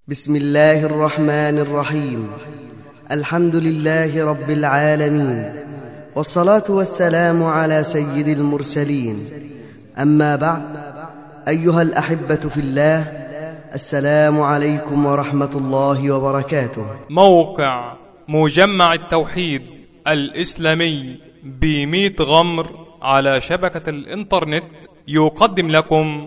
بسم الله الرحمن الرحيم الحمد لله رب العالمين والصلاة والسلام على سيد المرسلين أما بعد أيها الأحبة في الله السلام عليكم ورحمة الله وبركاته موقع مجمع التوحيد الإسلامي بميت غمر على شبكة الإنترنت يقدم لكم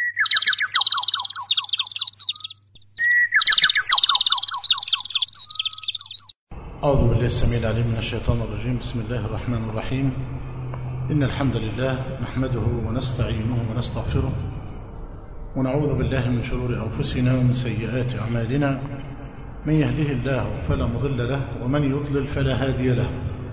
أعوذ بالله السميع العليم من الشيطان الرجيم بسم الله الرحمن الرحيم إن الحمد لله نحمده ونستعينه ونستغفره ونعوذ بالله من شرور أنفسنا ومن سيئات أعمالنا من يهده الله فلا مضل له ومن يضلل فلا هادي له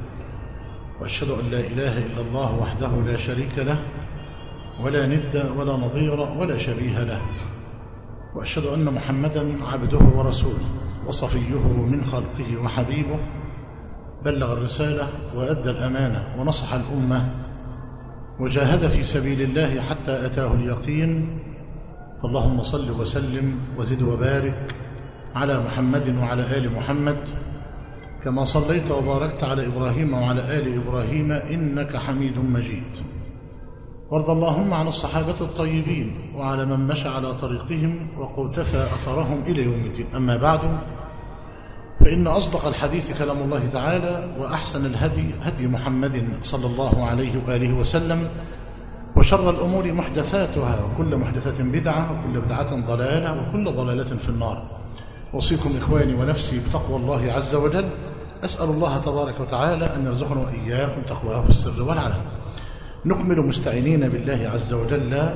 وأشهد أن لا إله إلا الله وحده لا شريك له ولا ند ولا نظير ولا شبيه له وأشهد أن محمدا عبده ورسوله وصفيه من خلقه وحبيبه بلغ الرسالة وأدى الأمانة ونصح الأمة وجاهد في سبيل الله حتى أتاه اليقين فاللهم صل وسلم وزد وبارك على محمد وعلى آل محمد كما صليت وباركت على إبراهيم وعلى آل إبراهيم إنك حميد مجيد وارض اللهم عن الصحابة الطيبين وعلى من مشى على طريقهم وقوتفى أثرهم إلى يوم الدين أما بعد فإن أصدق الحديث كلام الله تعالى وأحسن الهدي هدي محمد صلى الله عليه وآله وسلم وشر الأمور محدثاتها وكل محدثة بدعة وكل بدعة ضلالة وكل ضلالة في النار أوصيكم إخواني ونفسي بتقوى الله عز وجل أسأل الله تبارك وتعالى أن يرزقنا وإياكم تقواه في السر والعلن نكمل مستعينين بالله عز وجل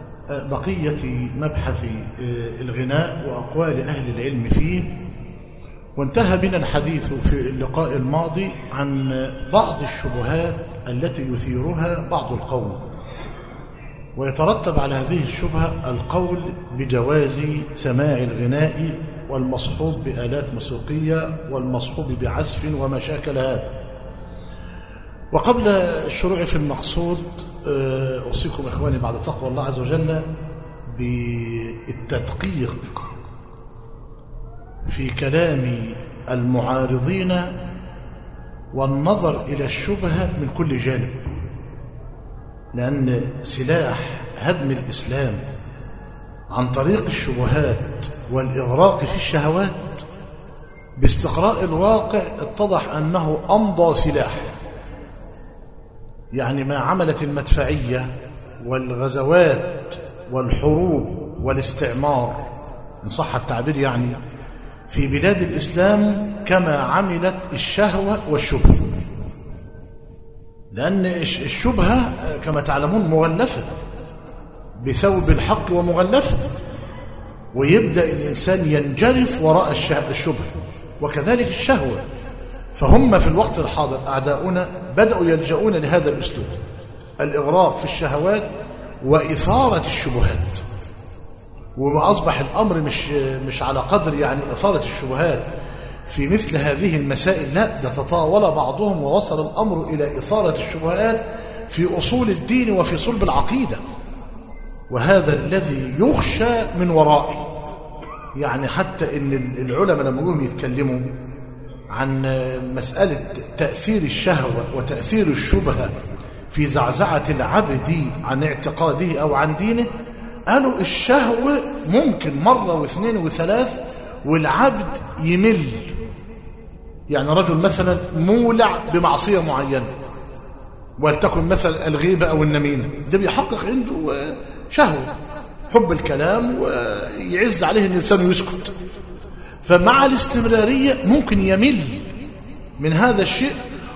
بقية مبحث الغناء وأقوال أهل العلم فيه وانتهى بنا الحديث في اللقاء الماضي عن بعض الشبهات التي يثيرها بعض القوم ويترتب على هذه الشبهة القول بجواز سماع الغناء والمصحوب بآلات موسيقية والمصحوب بعزف وما شاكل هذا وقبل الشروع في المقصود أوصيكم إخواني بعد تقوى الله عز وجل بالتدقيق في كلام المعارضين والنظر إلى الشبهة من كل جانب لأن سلاح هدم الإسلام عن طريق الشبهات والإغراق في الشهوات باستقراء الواقع اتضح أنه أمضى سلاح يعني ما عملت المدفعية والغزوات والحروب والاستعمار إن صح التعبير يعني في بلاد الإسلام كما عملت الشهوة والشبهة لأن الشبهة كما تعلمون مغلفة بثوب الحق ومغلفة ويبدأ الإنسان ينجرف وراء الشبهة وكذلك الشهوة فهم في الوقت الحاضر أعداؤنا بدأوا يلجؤون لهذا الأسلوب الإغراق في الشهوات وإثارة الشبهات وما أصبح الأمر مش, مش على قدر يعني إثارة الشبهات في مثل هذه المسائل لا ده تطاول بعضهم ووصل الأمر إلى إثارة الشبهات في أصول الدين وفي صلب العقيدة وهذا الذي يخشى من ورائه يعني حتى إن العلماء لما جم يتكلموا عن مسألة تأثير الشهوة وتأثير الشبهة في زعزعة العبد عن اعتقاده أو عن دينه قالوا الشهوة ممكن مرة واثنين وثلاث والعبد يمل يعني رجل مثلا مولع بمعصية معينة ولتكن مثلا الغيبة أو النميمة ده بيحقق عنده شهوة حب الكلام ويعز عليه أن الإنسان يسكت فمع الاستمرارية ممكن يمل من هذا الشيء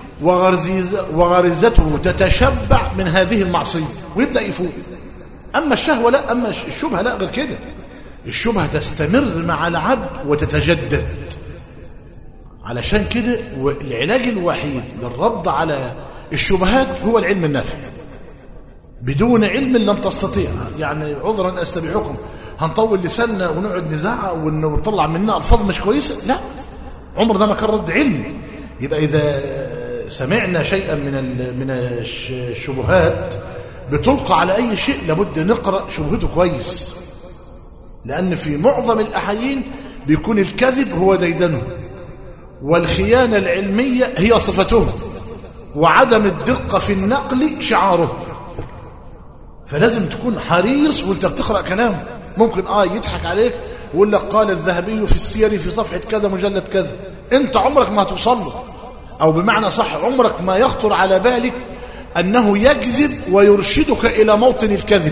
وغريزته تتشبع من هذه المعصية ويبدأ يفوق أما الشهوة لا أما الشبهة لا غير كده الشبهة تستمر مع العبد وتتجدد علشان كده العلاج الوحيد للرد على الشبهات هو العلم النافع بدون علم لن تستطيع يعني عذرا أستبيحكم هنطول لساننا ونقعد نزعق ونطلع مننا ألفاظ مش كويسة لا عمر ده ما كان رد علمي يبقى إذا سمعنا شيئا من من الشبهات بتلقى على أي شيء لابد نقرأ شبهته كويس لأن في معظم الأحايين بيكون الكذب هو ديدنه والخيانة العلمية هي صفته وعدم الدقة في النقل شعاره فلازم تكون حريص وانت بتقرأ كلامه ممكن اه يضحك عليك ويقول لك قال الذهبي في السير في صفحة كذا مجلد كذا انت عمرك ما هتوصل له او بمعنى صح عمرك ما يخطر على بالك انه يكذب ويرشدك الى موطن الكذب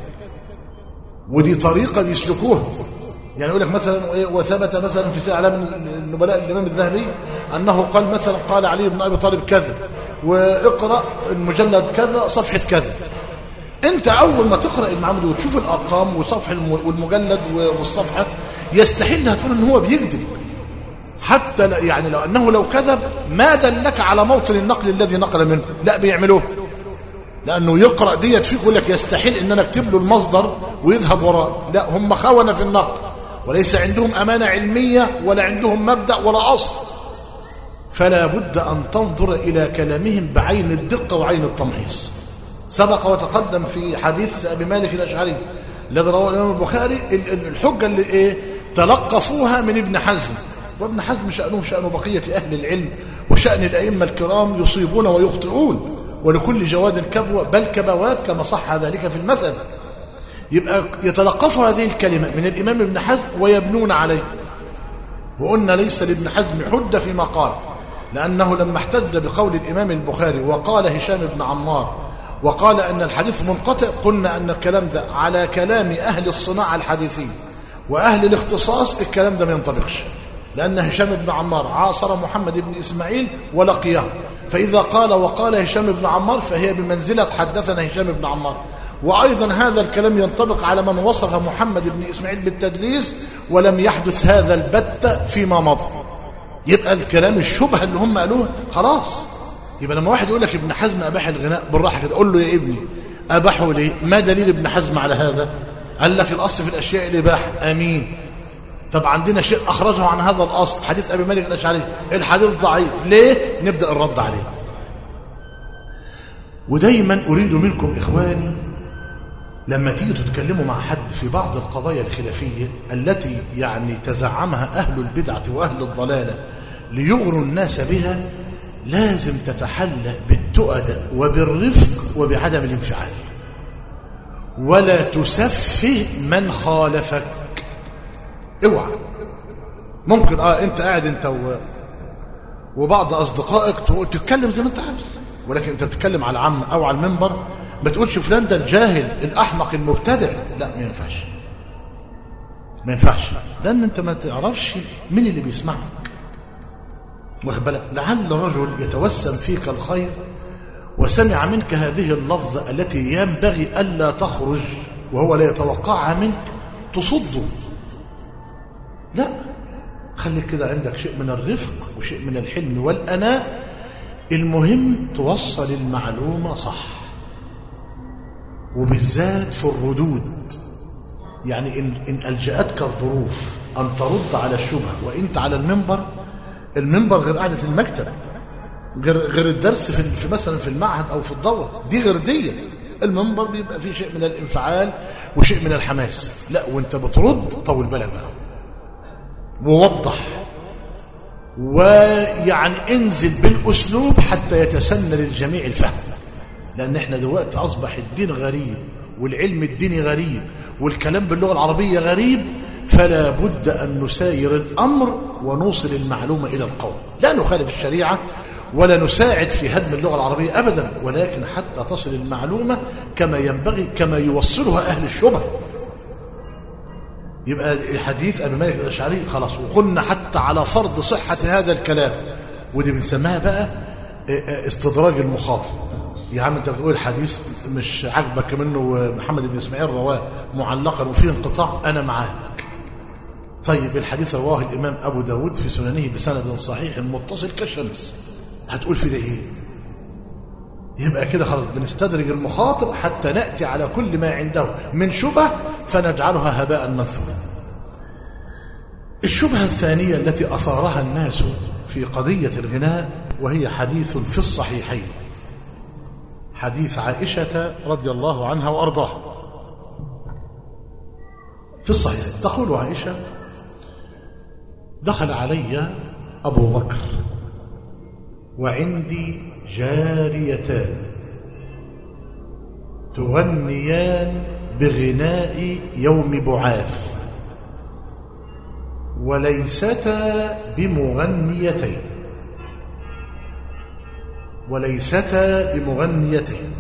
ودي طريقة بيسلكوها يعني يقول لك مثلا إيه، وثبت مثلا في سير اعلام النبلاء الامام الذهبي انه قال مثلا قال علي بن ابي طالب كذا واقرا المجلد كذا صفحه كذا انت اول ما تقرا المعامل وتشوف الارقام وصفحه الم- والمجلد والصفحه يستحيل هتقول ان هو بيكذب حتى لا- يعني لو انه لو كذب ما دلك على موطن النقل الذي نقل منه لا بيعملوه لانه يقرا ديت فيك يقول لك يستحيل ان انا اكتب له المصدر ويذهب وراه لا هم خونه في النقل وليس عندهم امانه علميه ولا عندهم مبدا ولا اصل فلا بد ان تنظر الى كلامهم بعين الدقه وعين التمحيص سبق وتقدم في حديث ابي مالك الاشعري الذي رواه الامام البخاري ال- ال- الحجه اللي ايه تلقفوها من ابن حزم وابن حزم شانه شان بقيه اهل العلم وشان الائمه الكرام يصيبون ويخطئون ولكل جواد كبوه بل كبوات كما صح ذلك في المثل يبقى يتلقفوا هذه الكلمه من الامام ابن حزم ويبنون عليه وقلنا ليس لابن حزم حجة فيما قال لأنه لما احتج بقول الإمام البخاري وقال هشام بن عمار وقال أن الحديث منقطع قلنا أن الكلام ده على كلام أهل الصناعة الحديثية وأهل الاختصاص الكلام ده ما ينطبقش لأن هشام بن عمار عاصر محمد بن إسماعيل ولقيه فإذا قال وقال هشام بن عمار فهي بمنزلة حدثنا هشام بن عمار وأيضا هذا الكلام ينطبق على من وصف محمد بن إسماعيل بالتدليس ولم يحدث هذا البتة فيما مضى يبقى الكلام الشبهة اللي هم قالوها خلاص يبقى لما واحد يقول لك ابن حزم أباح الغناء بالراحة كده قول له يا ابني أباحه ليه ما دليل ابن حزم على هذا قال لك الأصل في الأشياء الإباحة أمين طب عندنا شيء أخرجه عن هذا الأصل حديث أبي مالك الأشعري الحديث ضعيف ليه نبدأ الرد عليه ودايما أريد منكم إخواني لما تيجوا تتكلموا مع حد في بعض القضايا الخلافية التي يعني تزعمها أهل البدعة وأهل الضلالة ليغروا الناس بها لازم تتحلى بالتؤدة وبالرفق وبعدم الانفعال ولا تسفه من خالفك اوعى ممكن اه انت قاعد انت و... وبعض اصدقائك تقول- تتكلم زي ما انت عاوز ولكن انت بتتكلم على العام او على المنبر ما تقولش فلان ده الجاهل الاحمق المبتدع لا ما ينفعش ما ينفعش لان انت ما تعرفش مين اللي بيسمعك واخد بالك لعل رجل يتوسم فيك الخير وسمع منك هذه اللفظة التي ينبغي ألا تخرج وهو لا يتوقعها منك تصده لا خليك كده عندك شيء من الرفق وشيء من الحلم والأناء المهم توصل المعلومة صح وبالذات في الردود يعني إن, إن ألجأتك الظروف أن ترد على الشبهة وإنت على المنبر المنبر غير قعدة المكتب غير غير الدرس في في مثلا في المعهد او في الدوره دي غير ديت المنبر بيبقى فيه شيء من الانفعال وشيء من الحماس لا وانت بترد طول بالك بقى ووضح ويعني انزل بالاسلوب حتى يتسنى للجميع الفهم لان احنا دلوقتي اصبح الدين غريب والعلم الديني غريب والكلام باللغه العربيه غريب فلا بد ان نساير الامر ونوصل المعلومه الى القوم لا نخالف الشريعه ولا نساعد في هدم اللغه العربيه ابدا ولكن حتى تصل المعلومه كما ينبغي كما يوصلها اهل الشبه يبقى حديث ابي مالك الاشعري خلاص وقلنا حتى على فرض صحه هذا الكلام ودي بنسميها بقى استدراج المخاطب يا عم انت بتقول حديث مش عاجبك منه محمد بن اسماعيل رواه معلقا وفيه انقطاع انا معاك طيب الحديث رواه الامام ابو داود في سننه بسند صحيح متصل كالشمس هتقول في ده ايه يبقى كده خلاص بنستدرج المخاطب حتى ناتي على كل ما عنده من شبه فنجعلها هباء منثورا الشبهه الثانيه التي اثارها الناس في قضيه الغناء وهي حديث في الصحيحين حديث عائشه رضي الله عنها وارضاها في الصحيح تقول عائشه دخل علي أبو بكر وعندي جاريتان تغنيان بغناء يوم بعاث وليستا بمغنيتين وليستا بمغنيتين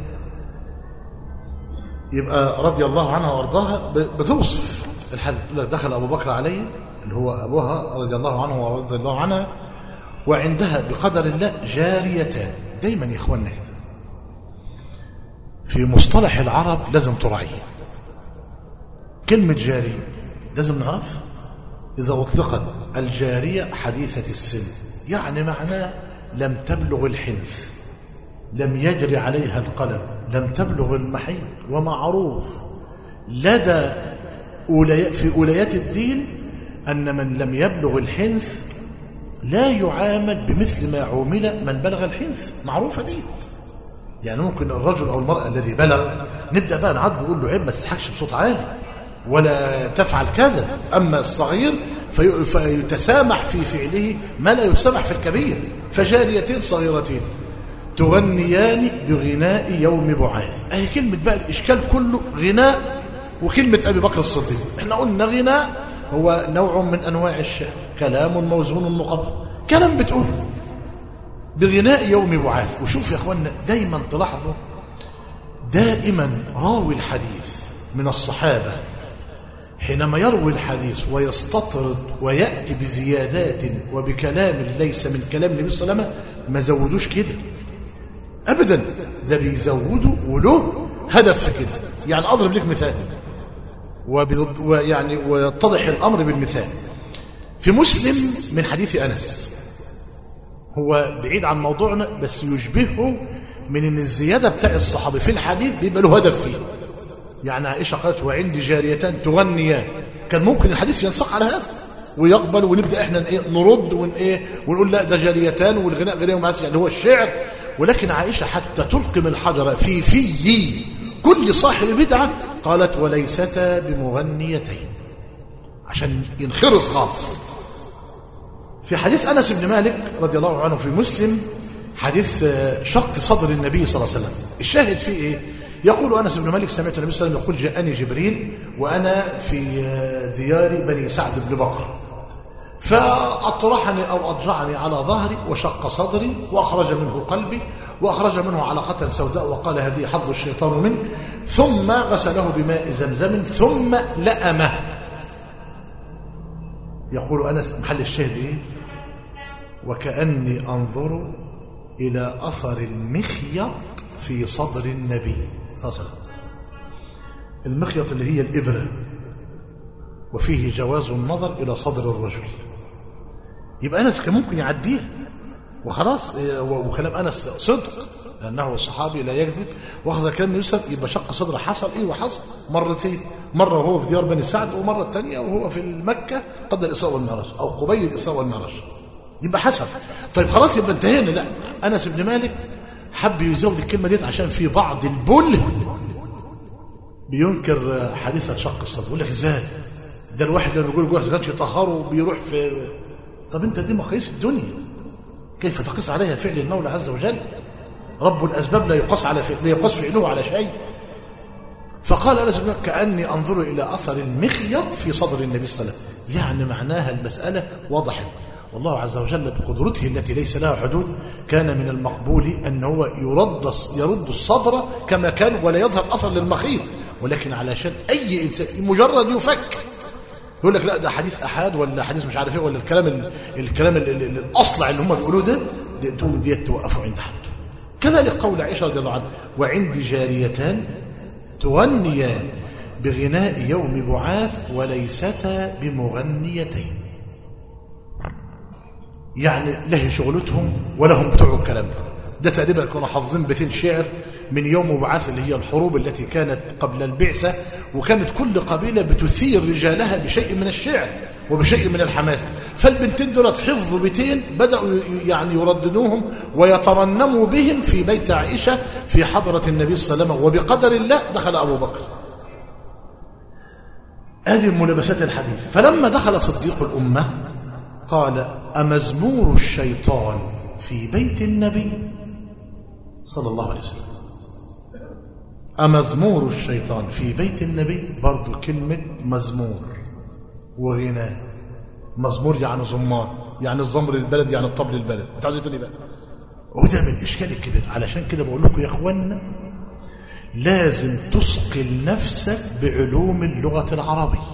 يبقى رضي الله عنها وارضاها بتوصف الحد دخل أبو بكر علي اللي هو أبوها رضي الله عنه ورضي الله عنها وعندها بقدر الله جاريتان دايما يا إخواننا كده في مصطلح العرب لازم تراعيه كلمة جاري لازم نعرف إذا أطلقت الجارية حديثة السن يعني معناه لم تبلغ الحنث لم يجري عليها القلم لم تبلغ المحيط ومعروف لدى أولي في أوليات الدين أن من لم يبلغ الحنث لا يعامل بمثل ما عومل من بلغ الحنث معروفة دي يعني ممكن الرجل أو المرأة الذي بلغ نبدأ بقى نعد ونقول له عيب ما تضحكش بصوت عالي ولا تفعل كذا أما الصغير في فيتسامح في فعله ما لا يسامح في الكبير فجاريتين صغيرتين تغنيان بغناء يوم بعاث أهي كلمة بقى الإشكال كله غناء وكلمة أبي بكر الصديق احنا قلنا غناء هو نوع من أنواع الشعر كلام موزون مقف كلام بتقول بغناء يوم بعاث وشوف يا أخوانا دايما تلاحظوا دائما راوي الحديث من الصحابة حينما يروي الحديث ويستطرد ويأتي بزيادات وبكلام ليس من كلام النبي صلى الله عليه وسلم ما زودوش كده أبدا ده بيزودوا وله هدف في كده يعني أضرب لك مثال ويعني ويتضح الأمر بالمثال في مسلم من حديث أنس هو بعيد عن موضوعنا بس يشبهه من ان الزيادة بتاع الصحابي في الحديث بيبقى له هدف فيه يعني عائشة قالت وعندي جاريتان تغنيان كان ممكن الحديث ينسق على هذا ويقبل ونبدا احنا ايه نرد ون ايه ونقول لا ده جاريتان والغناء غناء ومعسل يعني هو الشعر ولكن عائشة حتى تلقم الحجر في في كل صاحب بدعة قالت وليستا بمغنيتين عشان ينخرص خالص في حديث أنس بن مالك رضي الله عنه في مسلم حديث شق صدر النبي صلى الله عليه وسلم الشاهد فيه ايه يقول أنس بن مالك سمعت النبي صلى الله عليه وسلم يقول جاءني جبريل وأنا في ديار بني سعد بن بكر فأطرحني أو أضجعني على ظهري وشق صدري وأخرج منه قلبي وأخرج منه علقة سوداء وقال هذه حظ الشيطان منك ثم غسله بماء زمزم ثم لأمه يقول أنس محل الشهد إيه وكأني أنظر إلى أثر المخيط في صدر النبي صلى الله عليه وسلم المخيط اللي هي الإبرة وفيه جواز النظر إلى صدر الرجل يبقى أنس كان ممكن يعديه وخلاص وكلام أنس صدق لأنه الصحابي لا يكذب واخذ كلام يوسف يبقى شق صدره حصل إيه وحصل مرتين مرة وهو في ديار بني سعد ومرة الثانية وهو في مكة قبل الإسراء والمعراج أو قبيل الإسراء والمعراج يبقى حسب طيب خلاص يبقى انتهينا لا أنس بن مالك حب يزود الكلمة ديت عشان في بعض البل بينكر حديثة شق الصدر يقول لك ازاي ده الواحد لما بيقول جوه كانش يطهره بيروح في طب انت دي مقاييس الدنيا كيف تقيس عليها فعل المولى عز وجل رب الأسباب لا يقاس على فعل لا يقاس فعله على شيء فقال أنس بن كأني أنظر إلى أثر المخيط في صدر النبي صلى الله عليه وسلم يعني معناها المسألة وضحت والله عز وجل بقدرته التي ليس لها حدود كان من المقبول أن هو يرد, يرد الصدر كما كان ولا يظهر أثر للمخيط ولكن علشان أي إنسان مجرد يفكر يقول لك لا ده حديث أحد ولا حديث مش عارف ايه ولا الكلام ال الكلام ال ال الأصلع اللي هم بيقولوه ده تقوم ديت توقفوا عند حد كذلك قول عائشة رضي الله عنها وعندي جاريتان تغنيان بغناء يوم بعاث وليستا بمغنيتين يعني له شغلتهم ولا هم بتوع الكلام ده ده تقريبا كانوا حافظين بيتين شعر من يوم بعاث اللي هي الحروب التي كانت قبل البعثة وكانت كل قبيلة بتثير رجالها بشيء من الشعر وبشيء من الحماس فالبنتين دولت حفظوا بيتين بدأوا يعني يرددوهم ويترنموا بهم في بيت عائشة في حضرة النبي صلى الله عليه وسلم وبقدر الله دخل أبو بكر هذه ملابسات الحديث فلما دخل صديق الأمة قال أمزمور الشيطان في بيت النبي صلى الله عليه وسلم أمزمور الشيطان في بيت النبي برضو كلمة مزمور وغناء مزمور يعني زمار يعني الزمر للبلد يعني الطبل للبلد انت عاوز تقول ايه بقى وده من الاشكال الكبير علشان كده بقول لكم يا اخوانا لازم تثقل نفسك بعلوم اللغه العربيه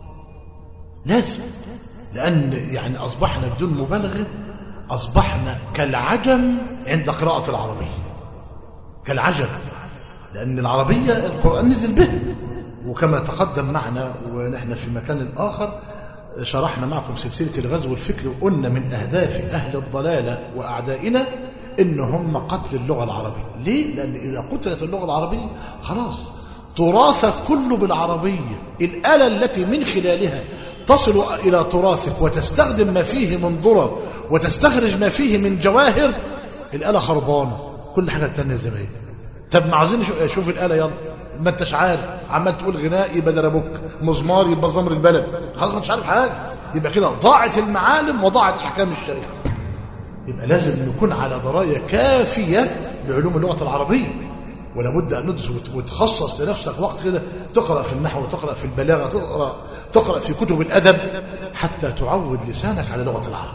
لازم لان يعني اصبحنا بدون مبالغه اصبحنا كالعجم عند قراءه العربيه كالعجم لان العربيه القران نزل به وكما تقدم معنا ونحن في مكان اخر شرحنا معكم سلسلة الغزو الفكري وقلنا من أهداف أهل الضلالة وأعدائنا إن هم قتل اللغة العربية ليه؟ لأن إذا قتلت اللغة العربية خلاص تراثك كله بالعربية الآلة التي من خلالها تصل إلى تراثك وتستخدم ما فيه من ضرر وتستخرج ما فيه من جواهر الآلة خربانة كل حاجة تانية زي ما هي طب ما عاوزين شوف الآلة يلا ما انتش عارف عمال تقول غناء يبقى دربوك مزمار يبقى زمر البلد خلاص ما انتش عارف حاجه يبقى كده ضاعت المعالم وضاعت احكام الشريعه يبقى لازم نكون على درايه كافيه بعلوم اللغه العربيه ولا بد ان ندرس وتخصص لنفسك وقت كده تقرا في النحو وتقرا في البلاغه تقرا تقرا في كتب الادب حتى تعود لسانك على لغه العرب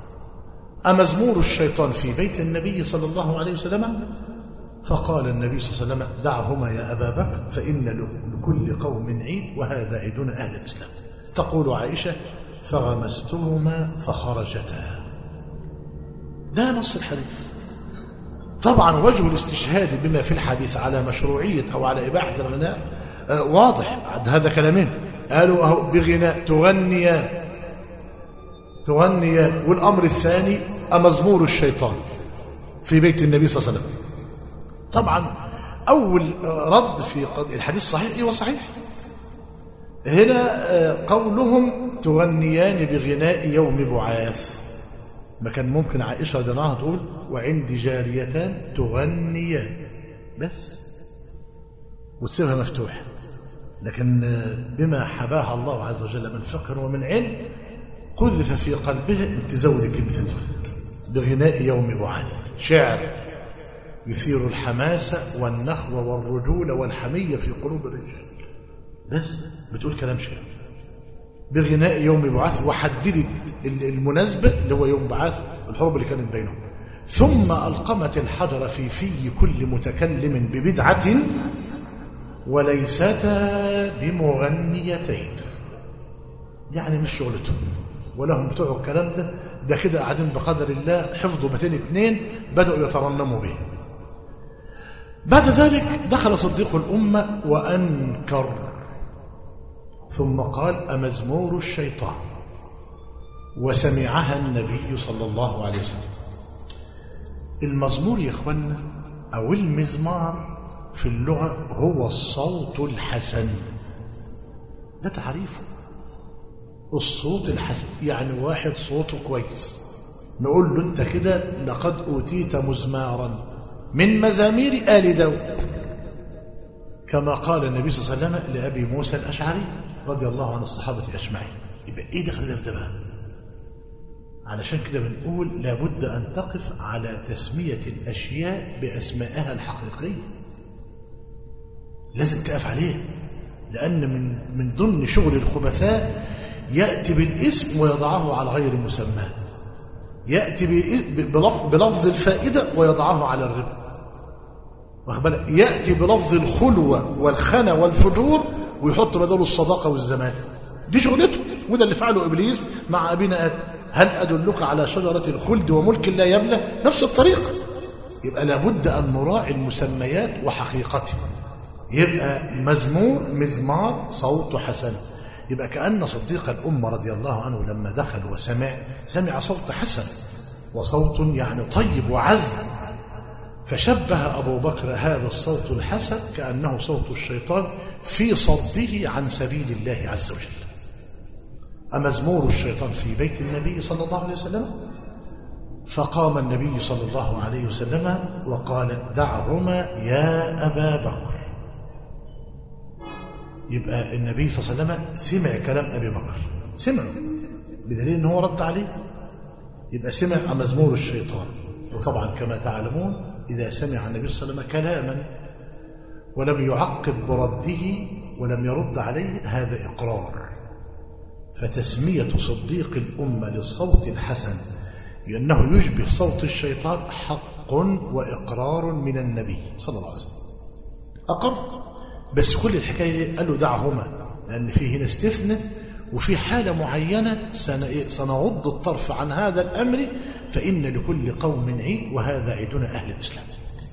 أمزمور الشيطان في بيت النبي صلى الله عليه وسلم فقال النبي صلى الله عليه وسلم دعهما يا أبا بكر فإن لكل قوم عيد وهذا عيدنا أهل الإسلام تقول عائشة فغمستهما فخرجتا ده نص الحديث طبعا وجه الاستشهاد بما في الحديث على مشروعية أو على إباحة الغناء آه واضح هذا كلامين قالوا أهو بغناء تغنيان تغنيان والأمر الثاني أمزمور الشيطان في بيت النبي صلى الله عليه وسلم طبعا أول رد في الحديث صحيح وصحيح هنا قولهم تغنيان بغناء يوم بعاث ما كان ممكن عائشة رضي الله عنها تقول وعندي جاريتان تغنيان بس وتسيبها مفتوحة لكن بما حباها الله عز وجل من فقه ومن علم قذف في قلبها ان تزود كلمة بغناء يوم بعاث شعر يثير الحماسة والنخوة والرجولة والحمية في قلوب الرجال بس بتقول كلام شعر بغناء يوم بعاث وحددت المناسبة اللي هو يوم بعاث الحرب اللي كانت بينهم ثم ألقمت الحجر في في كل متكلم ببدعة وليستا بمغنيتين يعني مش شغلتهم ولهم بتوع الكلام ده ده كده قاعدين بقدر الله حفظوا بتين اتنين بدأوا يترنموا به بعد ذلك دخل صديق الأمة وأنكر ثم قال أمزمور الشيطان وسمعها النبي صلى الله عليه وسلم المزمور يا اخوانا أو المزمار في اللغة هو الصوت الحسن ده تعريفه الصوت الحسن يعني واحد صوته كويس نقول له انت كده لقد أوتيت مزمارا من مزامير آل داود كما قال النبي صلى الله عليه وسلم لأبي موسى الأشعري رضي الله عن الصحابة أجمعين يبقى إيه دخل ده في ده بقى علشان كده بنقول لابد أن تقف على تسمية الأشياء بأسمائها الحقيقية لازم تقف عليه لأن من من ضمن شغل الخبثاء يأتي بالاسم ويضعه على غير مسماه يأتي بلفظ الفائدة ويضعه على الربا يأتي بلفظ الخلوة والخنا والفجور ويحط بداله الصداقة والزمان دي شغلته وده اللي فعله إبليس مع أبينا آدم هل أدلك على شجرة الخلد وملك لا يبلى نفس الطريقة يبقى لابد أن نراعي المسميات وحقيقتها يبقى مزمور مزمار صوت حسن يبقى كأن صديق الأمة رضي الله عنه لما دخل وسمع سمع صوت حسن وصوت يعني طيب وعذب فشبه أبو بكر هذا الصوت الحسن كأنه صوت الشيطان في صده عن سبيل الله عز وجل أمزمور الشيطان في بيت النبي صلى الله عليه وسلم فقام النبي صلى الله عليه وسلم وقال دعهما يا أبا بكر يبقى النبي صلى الله عليه وسلم سمع كلام أبي بكر سمع بدليل ان هو رد عليه يبقى سمع مزمور الشيطان وطبعا كما تعلمون إذا سمع النبي صلى الله عليه وسلم كلاما ولم يعقب برده ولم يرد عليه هذا إقرار فتسمية صديق الأمة للصوت الحسن لأنه يشبه صوت الشيطان حق وإقرار من النبي صلى الله عليه وسلم أقر بس كل الحكاية قال له دعهما لأن فيه هنا استثناء وفي حالة معينة سنغض الطرف عن هذا الأمر فإن لكل قوم عيد وهذا عيدنا أهل الإسلام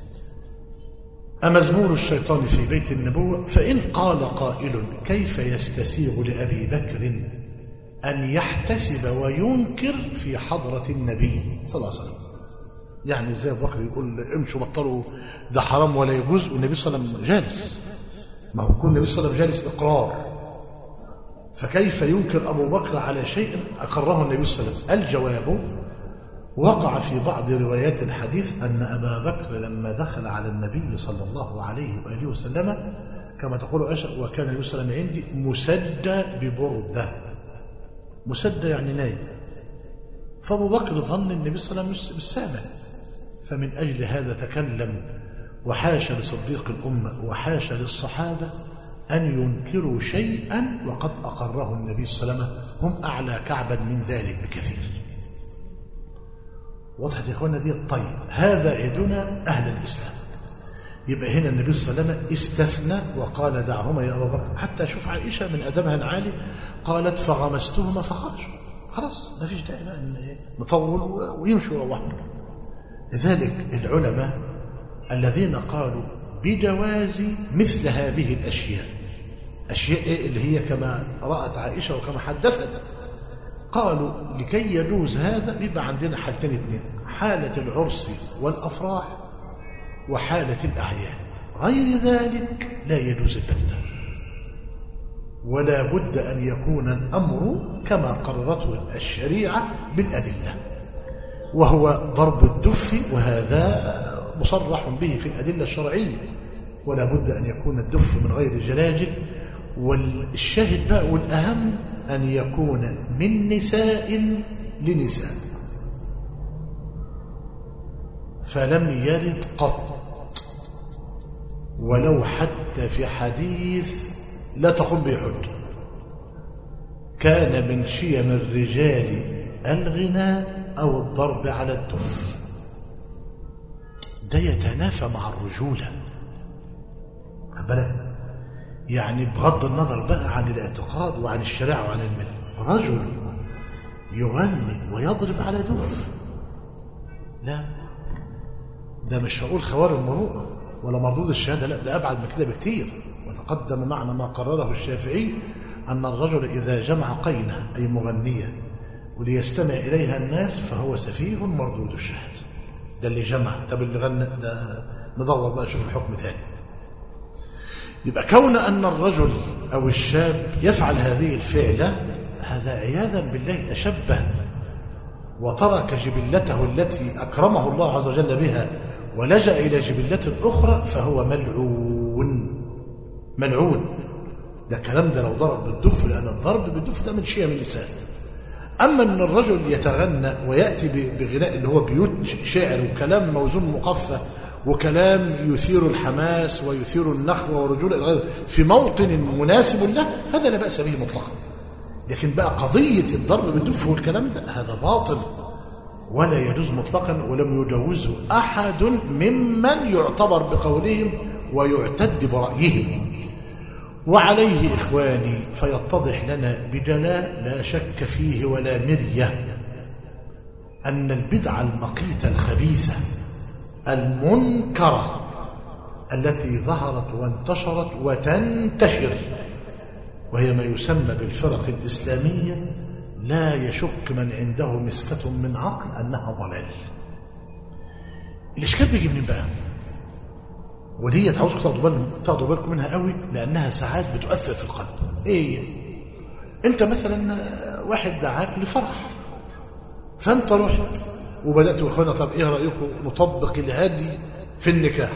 أمزمور الشيطان في بيت النبوة فإن قال قائل كيف يستسيغ لأبي بكر أن يحتسب وينكر في حضرة النبي صلى الله عليه وسلم يعني ازاي ابو بكر يقول امشوا بطلوا ده حرام ولا يجوز والنبي صلى الله عليه وسلم جالس ما هو كل النبي صلى الله عليه وسلم جالس اقرار فكيف ينكر ابو بكر على شيء اقره النبي صلى الله عليه وسلم الجواب وقع في بعض روايات الحديث ان ابا بكر لما دخل على النبي صلى الله عليه واله وسلم كما تقول عائشه وكان النبي صلى الله عليه وسلم عندي مسدى ببرده مسدى يعني نايم فابو بكر ظن النبي صلى الله عليه وسلم مش سامع فمن أجل هذا تكلم وحاشا لصديق الأمة وحاشا للصحابة أن ينكروا شيئا وقد أقره النبي صلى الله عليه وسلم هم أعلى كعبا من ذلك بكثير وضحت يا إخوانا دي طيب هذا عيدنا أهل الإسلام يبقى هنا النبي صلى الله عليه وسلم استثنى وقال دعهما يا أبا بكر حتى أشوف عائشة من أدبها العالي قالت فغمستهما فخرجوا خلاص ما فيش داعي بقى نطول ويمشوا ويروحوا لذلك العلماء الذين قالوا بجواز مثل هذه الأشياء أشياء اللي هي كما رأت عائشة وكما حدثت قالوا لكي يجوز هذا بيبقى عندنا حالتين اثنين حالة العرس والأفراح وحالة الأعياد غير ذلك لا يجوز البتة ولا بد أن يكون الأمر كما قررته الشريعة بالأدلة وهو ضرب الدف وهذا مصرح به في الأدلة الشرعية ولا بد أن يكون الدف من غير جلاجل والشاهد بقى والأهم أن يكون من نساء لنساء فلم يرد قط ولو حتى في حديث لا تقوم به حجة كان من شيم الرجال الغنى أو الضرب على الدف ده يتنافى مع الرجولة بالك يعني بغض النظر بقى عن الاعتقاد وعن الشريعة وعن الملة رجل يغني ويضرب على دف لا ده مش هقول خوار المروءة ولا مردود الشهادة لا ده أبعد من كده بكتير وتقدم معنا ما قرره الشافعي أن الرجل إذا جمع قينة أي مغنية وليستمع إليها الناس فهو سفيه مردود الشهادة ده اللي جمع طب اللي غنى ده ندور بقى نشوف الحكم تاني يبقى كون أن الرجل أو الشاب يفعل هذه الفعلة هذا عياذا بالله تشبه وترك جبلته التي أكرمه الله عز وجل بها ولجأ إلى جبلة أخرى فهو ملعون ملعون ده كلام ده لو ضرب بالدف لأن الضرب بالدف ده من شيء من اللسان أما أن الرجل يتغنى ويأتي بغناء اللي هو بيوت شعر وكلام موزون مقفى وكلام يثير الحماس ويثير النخوة والرجولة إلى غيره في موطن مناسب له هذا لا بأس به مطلقا لكن بقى قضية الضرب بالدف والكلام ده هذا باطل ولا يجوز مطلقا ولم يجوزه أحد ممن يعتبر بقولهم ويعتد برأيهم وعليه إخواني فيتضح لنا بجلاء لا شك فيه ولا مرية أن البدعة المقيتة الخبيثة المنكرة التي ظهرت وانتشرت وتنتشر وهي ما يسمى بالفرق الإسلامية لا يشك من عنده مسكة من عقل أنها ضلال الإشكال بيجي منين بقى؟ ودي عاوزكم تاخدوا بالكم تاخدوا بالكم منها قوي لانها ساعات بتؤثر في القلب ايه انت مثلا واحد دعاك لفرح فانت رحت وبدات اخوانا طب ايه رايكم نطبق الهدي في النكاح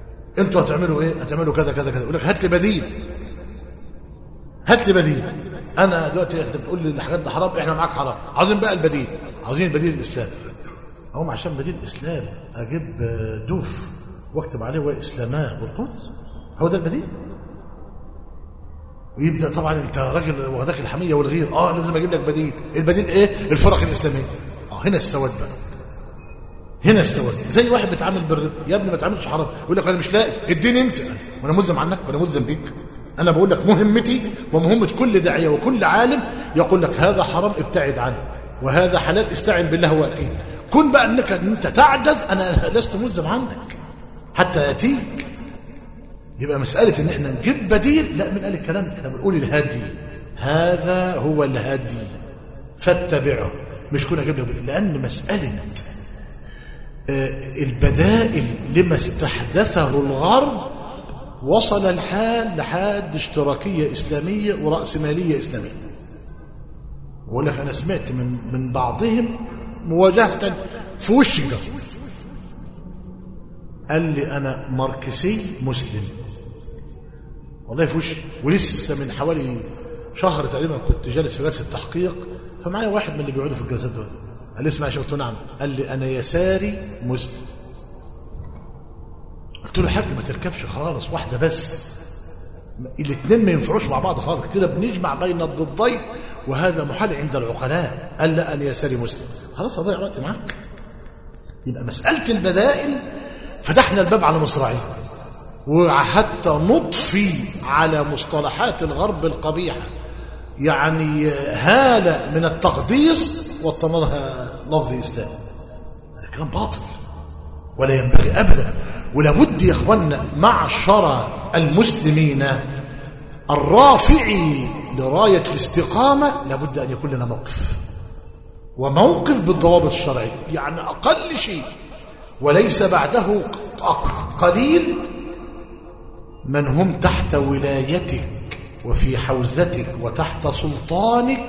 انتوا هتعملوا ايه هتعملوا كذا كذا كذا يقول لك هات لي بديل هات لي بديل انا دلوقتي انت بتقول لي الحاجات دي حرام احنا معاك حرام عاوزين بقى البديل عاوزين البديل الاسلامي هم عشان بديل الاسلام اجيب دوف واكتب عليه واسلاماه بالقدس هو ده البديل ويبدا طبعا انت راجل واخدك الحميه والغير اه لازم اجيب لك بديل البديل ايه الفرق الاسلاميه اه هنا السواد بقى هنا السواد زي واحد بيتعامل بالربا يا ابني ما تعاملش حرام يقول لك انا مش لاقي اديني انت وانا ملزم عنك وانا ملزم بيك انا بقول لك مهمتي ومهمه كل داعيه وكل عالم يقول لك هذا حرام ابتعد عنه وهذا حلال استعن بالله واتيه كن بقى انك انت تعجز انا لست ملزم عنك حتى اتيك يبقى مساله ان احنا نجيب بديل لا من قال الكلام ده احنا بنقول الهدي هذا هو الهدي فاتبعه مش كنا جبنا بديل لان مساله البدائل لما استحدثه الغرب وصل الحال لحد اشتراكية إسلامية ورأسمالية إسلامية بقول لك أنا سمعت من من بعضهم مواجهة في وش ده قال لي أنا ماركسي مسلم والله في وش ولسه من حوالي شهر تقريبا كنت جالس في جلسة تحقيق فمعايا واحد من اللي بيقعدوا في الجلسات دول قال لي اسمع يا شفت نعم قال لي أنا يساري مسلم قلت له حاج ما تركبش خالص واحدة بس الاثنين ما ينفعوش مع بعض خالص كده بنجمع بين الضدين وهذا محال عند العقلاء قال لا أنا يساري مسلم خلاص أضيع وقت معاك يبقى مسألة البدائل فتحنا الباب على مصراعيه وحتى نضفي على مصطلحات الغرب القبيحة يعني هالة من التقديس وطنها لفظ إسلامي هذا كلام باطل ولا ينبغي أبدا ولابد يا اخوانا معشر المسلمين الرافعي لراية الاستقامة لابد أن يكون لنا موقف وموقف بالضوابط الشرعية يعني أقل شيء وليس بعده قليل من هم تحت ولايتك وفي حوزتك وتحت سلطانك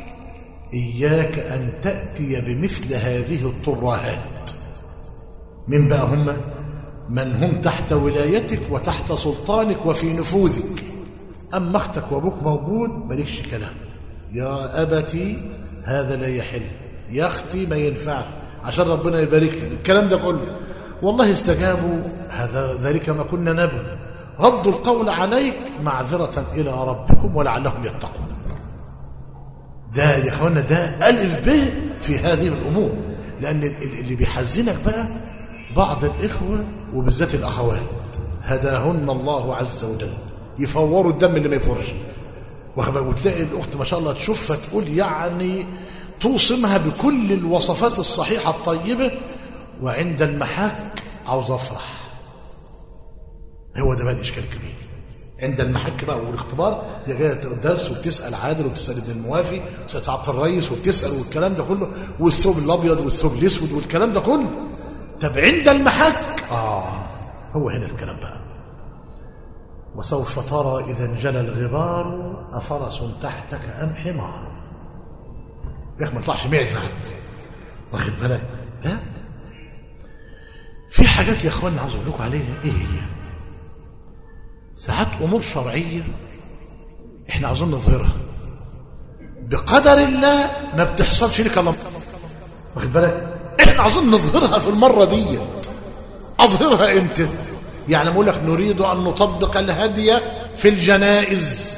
إياك أن تأتي بمثل هذه الترهات من بقى هم من هم تحت ولايتك وتحت سلطانك وفي نفوذك أما أختك وأبوك موجود مالكش كلام يا أبتي هذا لا يحل يا أختي ما ينفع عشان ربنا يبارك لك الكلام ده كله والله استجابوا هذا ذلك ما كنا نبغي ردوا القول عليك معذرة إلى ربكم ولعلهم يتقون ده يا اخوانا ده ألف به في هذه الأمور لأن اللي بيحزنك بقى بعض الإخوة وبالذات الأخوات هداهن الله عز وجل يفوروا الدم اللي ما يفورش وتلاقي الأخت ما شاء الله تشوفها تقول يعني توصمها بكل الوصفات الصحيحة الطيبة وعند المحك عاوز أفرح هو ده بقى الإشكال الكبير عند المحك بقى والاختبار هي جايه درس وبتسال عادل وبتسال ابن الموافي وبتسال سعاده الرئيس وبتسال والكلام ده كله والثوب الابيض والثوب الاسود والكلام ده كله طب عند المحك اه هو هنا الكلام بقى وسوف ترى اذا انجلى الغبار افرس تحتك ام حمار يا اخي ما يطلعش معزه واخد بالك لا في حاجات يا اخوانا عاوز اقول لكم عليها ايه هي ساعات امور شرعيه احنا عاوزين نظهرها بقدر الله ما بتحصلش لك الا واخد بالك احنا عاوزين نظهرها في المره دي اظهرها امتى يعني بقول لك نريد ان نطبق الهدي في الجنائز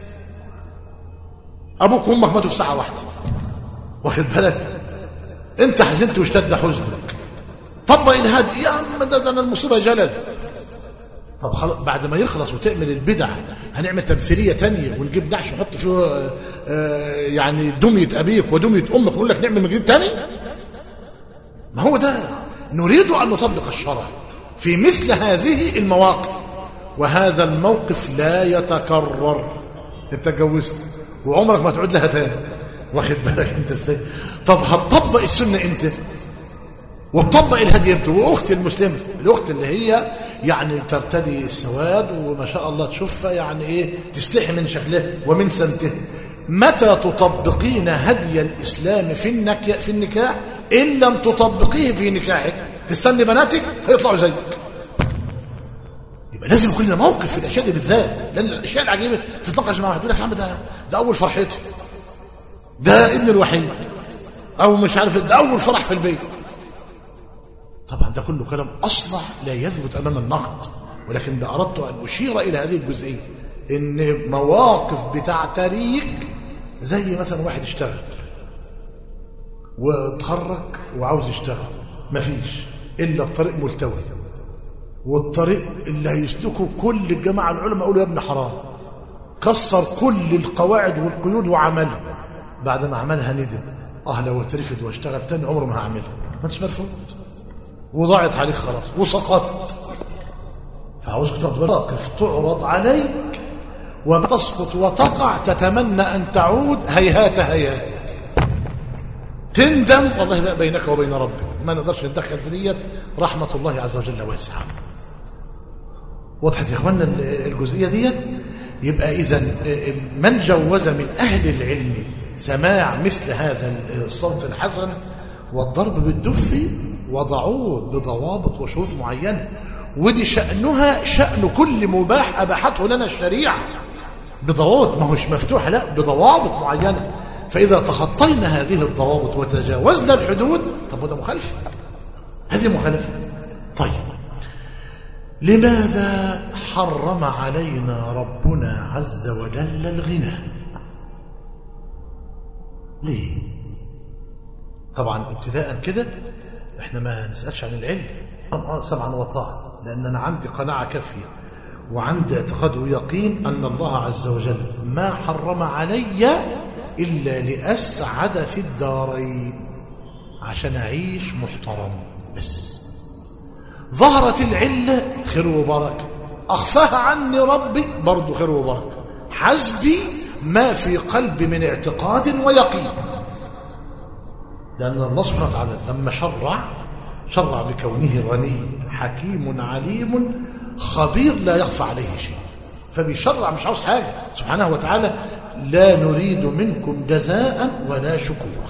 ابوك وامك ماتوا في ساعه واحده واخد بالك انت حزنت واشتد حزنك طبق الهدي يا عم ده, ده انا المصيبه جلل طب خلاص بعد ما يخلص وتعمل البدع هنعمل تمثيليه تانية ونجيب نعش ونحط فيه آه آه يعني دميه ابيك ودميه امك ونقول لك نعمل مجيد تاني ما هو ده نريد ان نطبق الشرع في مثل هذه المواقف وهذا الموقف لا يتكرر انت اتجوزت وعمرك ما تعود لها تاني واخد بالك انت ازاي طب هتطبق السنه امتى وتطبق الهدي امتى واختي المسلمه الاخت اللي هي يعني ترتدي السواد وما شاء الله تشوفها يعني ايه تستحي من شكلها ومن سمته متى تطبقين هدي الاسلام في النكاح في النكاح ان لم تطبقيه في نكاحك تستني بناتك هيطلعوا زيك يبقى لازم يكون لنا موقف في الاشياء دي بالذات لان الاشياء العجيبه تتناقش مع واحد يقول لك يا عم ده ده اول فرحتي ده ابن الوحيد او مش عارف ده اول فرح في البيت طبعا ده كله كلام اصلا لا يثبت امام النقد ولكن ده اردت ان اشير الى هذه الجزئيه ان مواقف بتعتريك زي مثلا واحد اشتغل واتخرج وعاوز يشتغل مفيش الا بطريق ملتوي والطريق اللي هيسلكه كل الجماعه العلماء يقولوا يا ابن حرام كسر كل القواعد والقيود وعملها بعد ما عملها ندم اه لو اترفد واشتغل تاني عمره ما هعملها ما انتش مرفوض وضاعت عليك خلاص وسقطت فعاوزك تاخد مواقف تعرض عليك وتسقط وتقع تتمنى ان تعود هيهات هيهات تندم والله لا بينك وبين ربك ما نقدرش نتدخل في ديت رحمه الله عز وجل واسعه وضحت يا اخوانا الجزئيه ديت يبقى اذا من جوز من اهل العلم سماع مثل هذا الصوت الحسن والضرب بالدف وضعوه بضوابط وشروط معينه ودي شأنها شأن كل مباح أباحته لنا الشريعة بضوابط ما هوش مفتوح لا بضوابط معينة فإذا تخطينا هذه الضوابط وتجاوزنا الحدود طب وده مخالفة هذه مخالفة طيب لماذا حرم علينا ربنا عز وجل الغنى ليه طبعا ابتداء كده احنا ما نسألش عن العلم اه سمعا وطاعة لأن أنا عندي قناعة كافية وعندي اعتقاد ويقين أن الله عز وجل ما حرم علي إلا لأسعد في الدارين عشان أعيش محترم بس ظهرت العلة خير وبركة أخفاها عني ربي برضو خير وبركة حسبي ما في قلبي من اعتقاد ويقين لأن الله سبحانه وتعالى لما شرع شرع بكونه غني حكيم عليم خبير لا يخفى عليه شيء فبيشرع مش عاوز حاجة سبحانه وتعالى لا نريد منكم جزاء ولا شكورا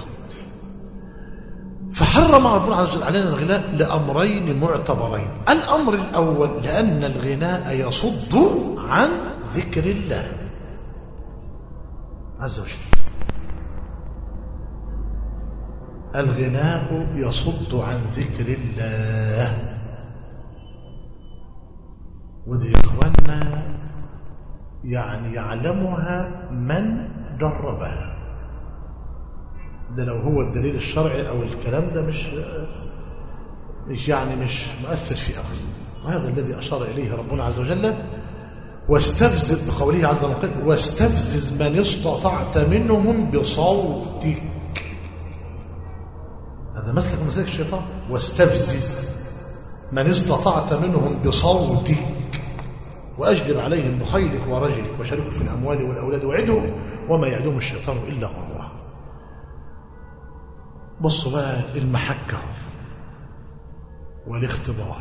فحرم ربنا عز وجل علينا الغناء لأمرين معتبرين الأمر الأول لأن الغناء يصد عن ذكر الله عز وجل الغناء يصد عن ذكر الله ودي يا اخوانا يعني يعلمها من جربها ده لو هو الدليل الشرعي او الكلام ده مش مش يعني مش مؤثر في قوي وهذا الذي اشار اليه ربنا عز وجل واستفزز بقوله عز وجل واستفزز من استطعت منهم بصوتك هذا مسلك من مسالك الشيطان واستفزز من استطعت منهم بصوتك واجلب عليهم بخيلك ورجلك وشاركهم في الاموال والاولاد وعدهم وما يعدهم الشيطان الا غرورا بصوا بقى المحكه والاختبار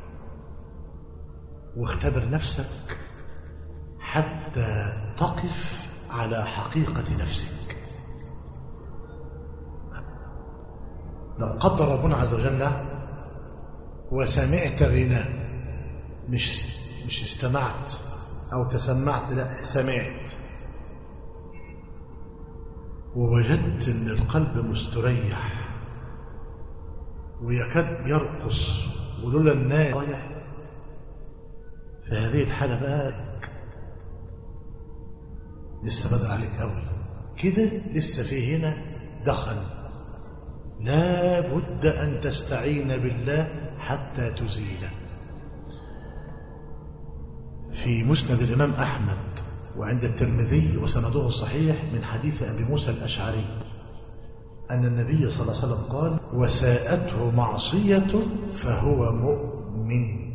واختبر نفسك حتى تقف على حقيقه نفسك لو قدر ربنا عز وجل وسمعت غناء مش مش استمعت او تسمعت لا سمعت ووجدت ان القلب مستريح ويكاد يرقص ولولا الناس ضايع في هذه الحاله بقى لسه بدر عليك قوي كده لسه في هنا دخل لا بد أن تستعين بالله حتى تزيله في مسند الإمام أحمد وعند الترمذي وسنده صحيح من حديث أبي موسى الأشعري أن النبي صلى الله عليه وسلم قال وساءته معصيته فهو مؤمن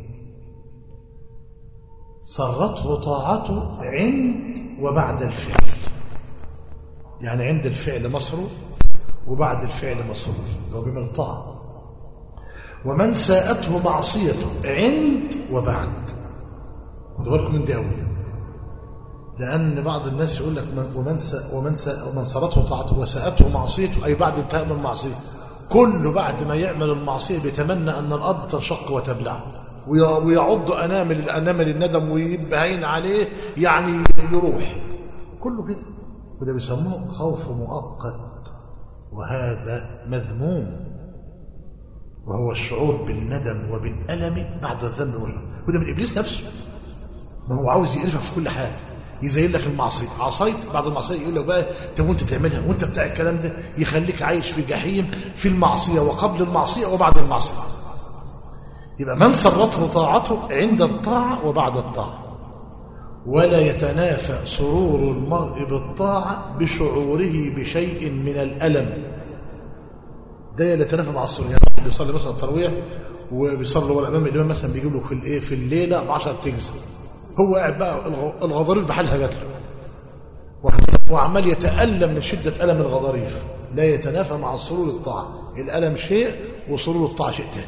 سرته طاعته عند وبعد الفعل يعني عند الفعل مصروف وبعد الفعل مصروف لو بمن طاعة ومن ساءته معصيته عند وبعد خدوا بالكم من دي قوي لأن بعض الناس يقول لك ومن سا ومن سا ومن سرته طاعته وساءته معصيته أي بعد انتهاء من المعصية كله بعد ما يعمل المعصية بيتمنى أن الأرض تنشق وتبلع وي- ويعض انامل الانامل الندم ويبقى هين عليه يعني يروح كله كده وده بيسموه خوف مؤقت وهذا مذموم وهو الشعور بالندم وبالألم بعد الذنب والجرم وده من إبليس نفسه ما هو عاوز يقرفك في كل حاجة يزين لك المعصية عصيت بعد المعصية يقول لك بقى طب وانت تعملها وانت بتاع الكلام ده يخليك عايش في جحيم في المعصية وقبل المعصية وبعد المعصية يبقى من سرته طاعته عند الطاعة وبعد الطاعة ولا يتنافى سرور المرء بالطاعة بشعوره بشيء من الألم ده اللي يتنافى مع السرور يعني واحد بيصلي مثلا التراويح وبيصلي ورا الامام الامام مثلا بيجيب له في الايه في الليله ب 10 تجزء هو قاعد بقى الغ- الغضاريف بحالها جات له واخد بالك؟ وعمال يتالم من شده الم الغضاريف لا يتنافى مع سرور الطاعه الالم شيء وسرور الطاعه شيء ثاني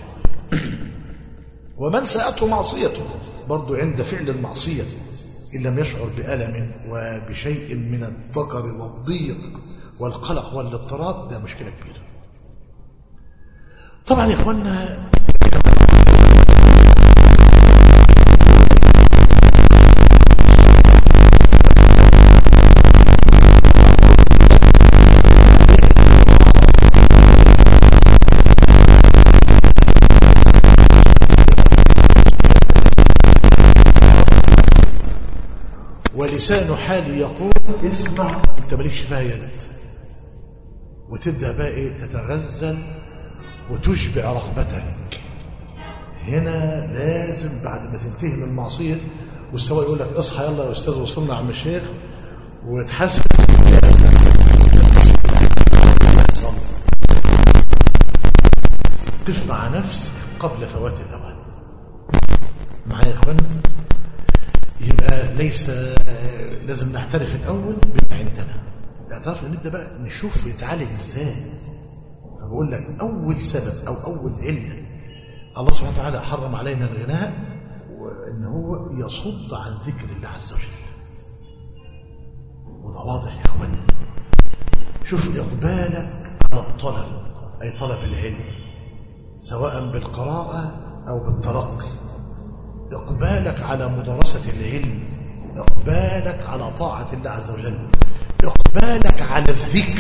ومن ساءته معصيته برضه عند فعل المعصيه ان لم يشعر بالم وبشيء من الضجر والضيق والقلق والاضطراب ده مشكله كبيره طبعا يا اخوانا ولسان حالي يقول اسمع انت مالكش فيها يد وتبدا بقى ايه تتغزل وتشبع رغبتك هنا لازم بعد ما تنتهي من المعصيه والسواق يقول لك اصحى يلا يا استاذ وصلنا يا عم الشيخ وتحاسب قف مع نفسك قبل فوات الاوان معايا يا اخوان يبقى ليس لازم نعترف الاول بما عندنا الاعتراف نبدا بقى نشوف يتعالج ازاي فبقول لك اول سبب او اول عله الله سبحانه وتعالى حرم علينا الغناء وان هو يصد عن ذكر الله عز وجل وده واضح يا اخوان شوف اقبالك على الطلب اي طلب العلم سواء بالقراءه او بالتلقي اقبالك على مدرسه العلم اقبالك على طاعه الله عز وجل اقبالك على الذكر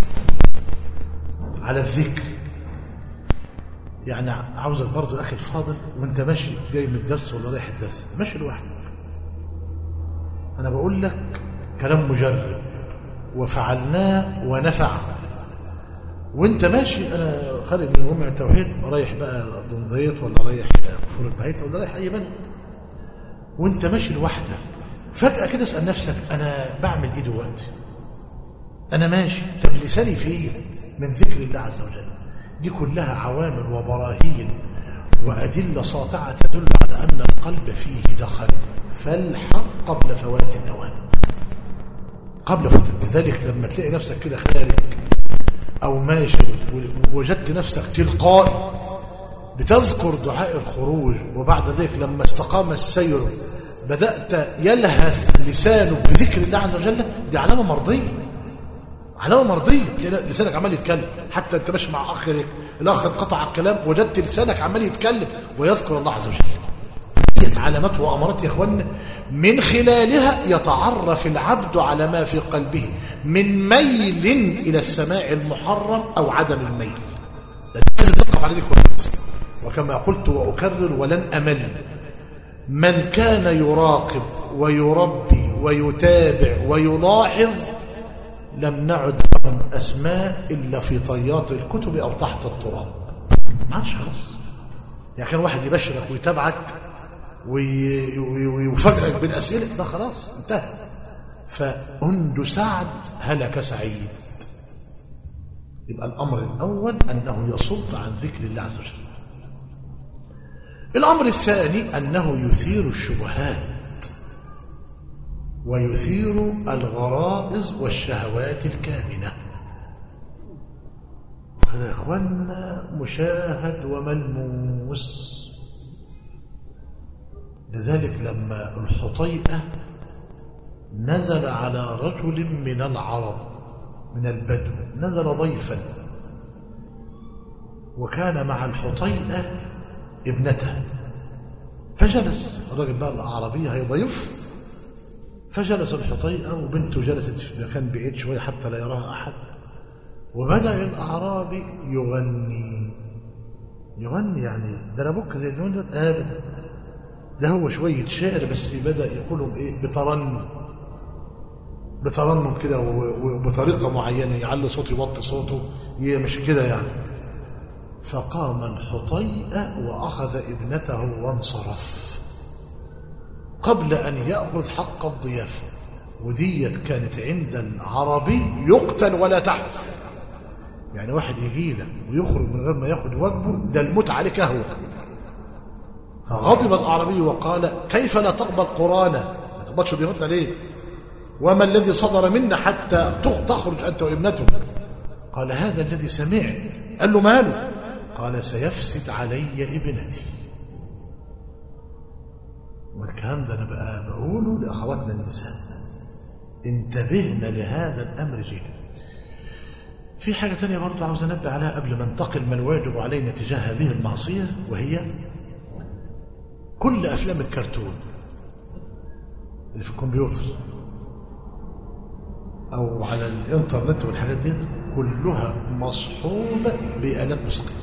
على الذكر يعني عاوزك برضو اخي الفاضل وانت ماشي جاي من الدرس ولا رايح الدرس ماشي لوحدك انا بقول لك كلام مجرب وفعلناه ونفع وانت ماشي انا خارج من جمع التوحيد رايح بقى دمضيط ولا رايح كفور البيت ولا رايح اي بلد وانت ماشي لوحدك فجاه كده اسال نفسك انا بعمل ايه دلوقتي انا ماشي طب لساني فيه من ذكر الله عز وجل دي كلها عوامل وبراهين وأدلة ساطعة تدل على أن القلب فيه دخل فالحق قبل فوات الأوان قبل فوات لذلك لما تلاقي نفسك كده خارج أو ماشي ووجدت نفسك تلقائي بتذكر دعاء الخروج وبعد ذلك لما استقام السير بدأت يلهث لسانك بذكر الله عز وجل دي علامة مرضية علامه مرضيه تلاقي لسانك عمال يتكلم حتى انت ماشي مع اخ ليك الاخ انقطع الكلام وجدت لسانك عمال يتكلم ويذكر الله عز وجل ديت علامات وامارات يا اخوانا من خلالها يتعرف العبد على ما في قلبه من ميل الى السماع المحرم او عدم الميل لازم نقف على دي كويس وكما قلت واكرر ولن امل من كان يراقب ويربي ويتابع ويلاحظ لم نعد لهم أسماء إلا في طيات الكتب أو تحت التراب ما عادش خلاص يعني كان واحد يبشرك ويتابعك وي- وي- ويفاجئك بالأسئلة ده خلاص انتهى فهند سعد هلك سعيد يبقى الأمر الأول أنه يصد عن ذكر الله عز وجل الأمر الثاني أنه يثير الشبهات ويثير الغرائز والشهوات الكامنة هذا يا إخواننا مشاهد وملموس لذلك لما الحطيئة نزل على رجل من العرب من البدو نزل ضيفا وكان مع الحطيئة ابنته فجلس الراجل بقى الأعرابي هيضيف فجلس الحطيئة وبنته جلست في مكان بعيد شوية حتى لا يراها أحد وبدأ الأعرابي يغني يغني يعني ده بك زي الجون ده ابدا ده هو شويه شعر بس بدا يقولهم ايه بترنم بترنم كده وبطريقه معينه يعلي صوته يوطي صوته مش كده يعني فقام الحطيئة وأخذ ابنته وانصرف قبل أن يأخذ حق الضيافة وديت كانت عند العربي يقتل ولا تحف يعني واحد يجي لك ويخرج من غير ما ياخد واجبه ده الموت عليك اهون فغضب الاعرابي وقال كيف لا تقبل قرانا ما تقبلش ضيفتنا ليه وما الذي صدر منا حتى تخرج انت وابنتك قال هذا الذي سمعت قال له ماله قال سيفسد علي ابنتي والكلام ده انا بقى بقوله لاخواتنا النساء انتبهنا لهذا الامر جدا في حاجة تانية برضو عاوز أنبه عليها قبل ما ننتقل من واجب علينا تجاه هذه المعصية وهي كل أفلام الكرتون اللي في الكمبيوتر أو على الإنترنت والحاجات دي كلها مصحوبة بآلات موسيقية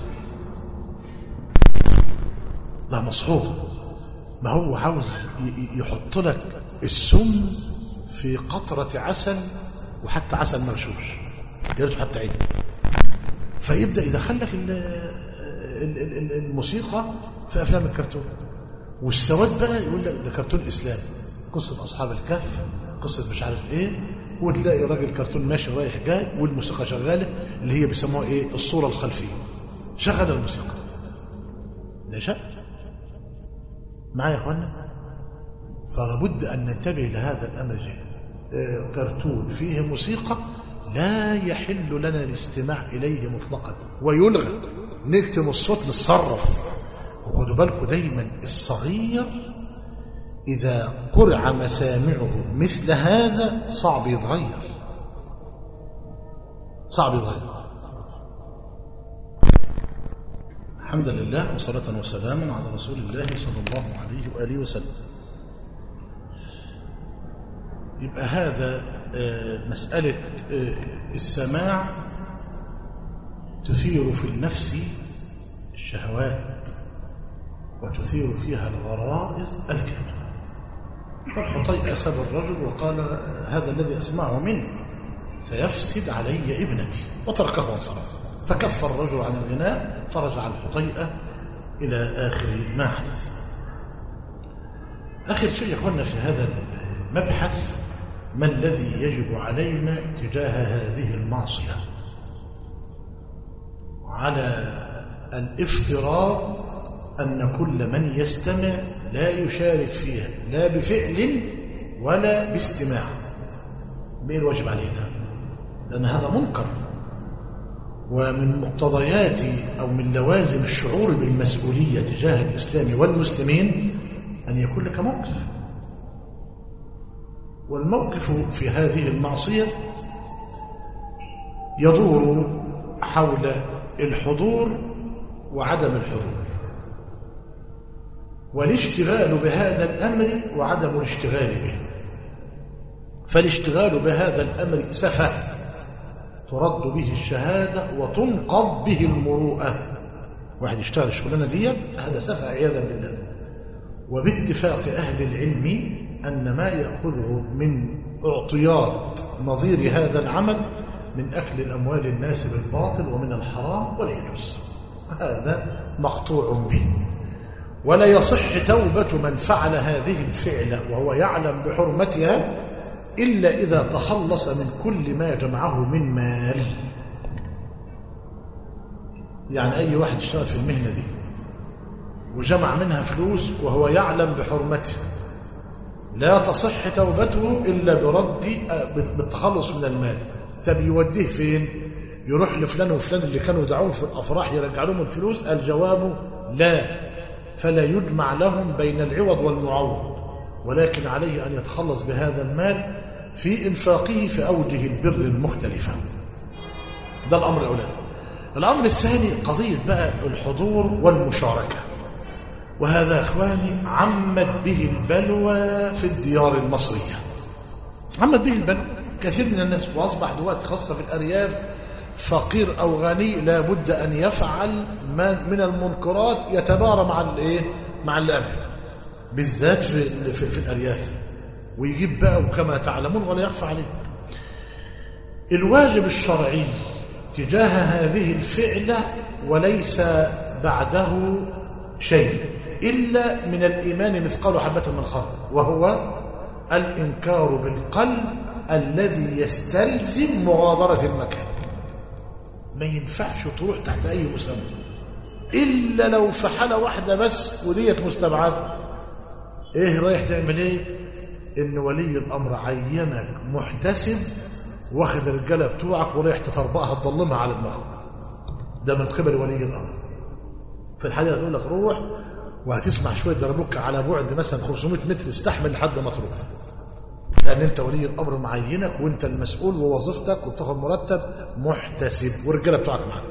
لا مصحوب ما هو عاوز يحط لك السم في قطرة عسل وحتى عسل مغشوش يا ريت حتى عيد فيبدا يدخل لك الموسيقى في افلام الكرتون والسواد بقى يقول لك ده كرتون اسلامي قصه اصحاب الكهف قصه مش عارف ايه وتلاقي راجل كرتون ماشي رايح جاي والموسيقى شغاله اللي هي بيسموها ايه الصوره الخلفيه شغل الموسيقى ليش معايا يا اخوانا فلابد ان ننتبه لهذا الامر جدا كرتون فيه موسيقى لا يحل لنا الاستماع إليه مطلقا ويلغى نكتم الصوت نتصرف وخدوا بالكم دايما الصغير إذا قرع مسامعه مثل هذا صعب يتغير صعب يتغير الحمد لله وصلاة وسلاما على رسول الله صلى الله عليه وآله وسلم يبقى هذا مسألة السماع تثير في النفس الشهوات وتثير فيها الغرائز الكاملة فالحطي أساب الرجل وقال هذا الذي أسمعه منه سيفسد علي ابنتي وتركه وانصرف فكف الرجل عن الغناء فرجع الحطيئة إلى آخر ما حدث آخر شيء يقولنا في هذا المبحث ما الذي يجب علينا تجاه هذه المعصية على الافتراض أن كل من يستمع لا يشارك فيها لا بفعل ولا باستماع ما الواجب علينا لأن هذا منكر ومن مقتضيات أو من لوازم الشعور بالمسؤولية تجاه الإسلام والمسلمين أن يكون لك موقف والموقف في هذه المعصية يدور حول الحضور وعدم الحضور والاشتغال بهذا الأمر وعدم الاشتغال به فالاشتغال بهذا الأمر سفه ترد به الشهادة وتنقض به المروءة واحد يشتغل الشغلانة دي هذا سفه عياذا بالله وباتفاق أهل العلم أن ما يأخذه من أعطيات نظير هذا العمل من أكل الأموال الناس بالباطل ومن الحرام ولا يجوز هذا مقطوع به ولا يصح توبة من فعل هذه الفعلة وهو يعلم بحرمتها إلا إذا تخلص من كل ما جمعه من مال يعني أي واحد اشتغل في المهنة دي وجمع منها فلوس وهو يعلم بحرمتها لا تصح توبته إلا برد بالتخلص من المال طب يوديه فين يروح لفلان وفلان اللي كانوا يدعوه في الأفراح يرجع لهم الفلوس الجواب لا فلا يجمع لهم بين العوض والمعوض ولكن عليه أن يتخلص بهذا المال في إنفاقه في أوجه البر المختلفة ده الأمر الأولاني الأمر الثاني قضية بقى الحضور والمشاركة وهذا اخواني عمت به البلوى في الديار المصريه عمت به البلوى كثير من الناس واصبح دلوقتي خاصه في الارياف فقير او غني لابد ان يفعل من المنكرات يتبارى مع الايه مع اللي قبله بالذات في في, في الارياف ويجيب بقى وكما تعلمون ولا يخفى عليكم الواجب الشرعي تجاه هذه الفعلة وليس بعده شيء إلا من الإيمان مثقال حبة من خردل وهو الإنكار بالقلب الذي يستلزم مغادرة المكان ما ينفعش تروح تحت أي مسمى إلا لو في حالة واحدة بس وديت مستبعدة إيه رايح تعمل إيه إن ولي الأمر عينك محتسب واخد الرجاله بتوعك ورايح تطربقها تضلمها على دماغهم ده من قبل ولي الامر في الحاجه تقول لك روح وهتسمع شويه دربوك على بعد مثلا 500 متر استحمل لحد ما تروح لان انت ولي الامر معينك وانت المسؤول ووظيفتك وبتاخد مرتب محتسب والرجاله بتوعك معاك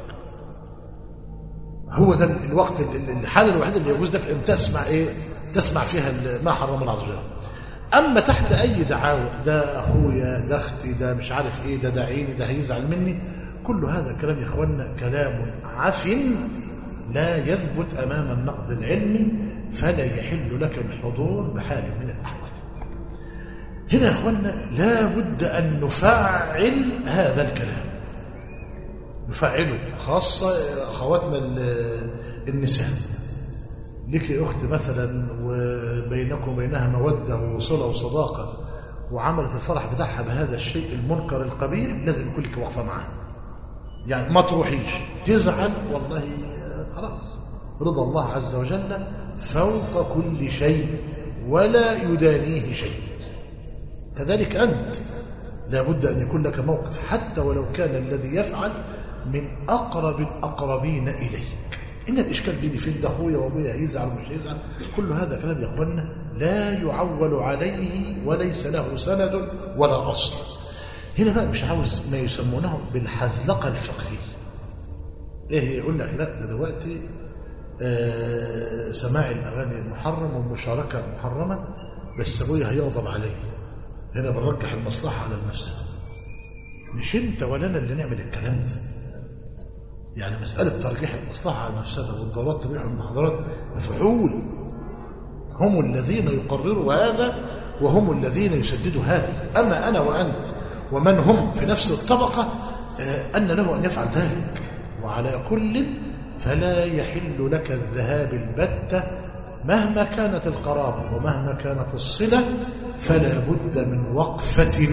هو ده الوقت الحاله الوحيده اللي يجوز لك ان تسمع ايه تسمع فيها ما حرم الله عز وجل اما تحت اي دعاوى ده اخويا ده اختي ده مش عارف ايه ده داعيني ده هيزعل مني كل هذا كلام يا اخوانا كلام عفن لا يثبت امام النقد العلمي فلا يحل لك الحضور بحال من الاحوال هنا يا اخوانا لا بد ان نفعل هذا الكلام نفعله خاصه اخواتنا النساء لك أخت مثلا وبينكم وبينها مودة وصلة وصداقة وعملت الفرح بتاعها بهذا الشيء المنكر القبيح لازم يكون لك واقفة معاها يعني ما تروحيش تزعل والله خلاص رضا الله عز وجل فوق كل شيء ولا يدانيه شيء كذلك أنت لابد أن يكون لك موقف حتى ولو كان الذي يفعل من أقرب الأقربين إليك إن الإشكال بيني فين ده أخويا وأبويا هيزعل ومش هيزعل كل هذا كلام يا أخوانا لا يعول عليه وليس له سند ولا أصل هنا بقى مش عاوز ما يسمونه بالحذلقة الفقهية إيه يقول لك لا ده دلوقتي آه سماع الأغاني محرم والمشاركة محرمة بس أبويا هيغضب علي هنا بنرجح المصلحة على المفسدة مش أنت ولا أنا اللي نعمل الكلام ده يعني مسألة ترجيح المصلحة على المفسدة والضرورات تبيح المحاضرات مفعول هم الذين يقرروا هذا وهم الذين يسددوا هذا أما أنا وأنت ومن هم في نفس الطبقة أن له أن يفعل ذلك وعلى كل فلا يحل لك الذهاب البتة مهما كانت القرابة ومهما كانت الصلة فلا بد من وقفة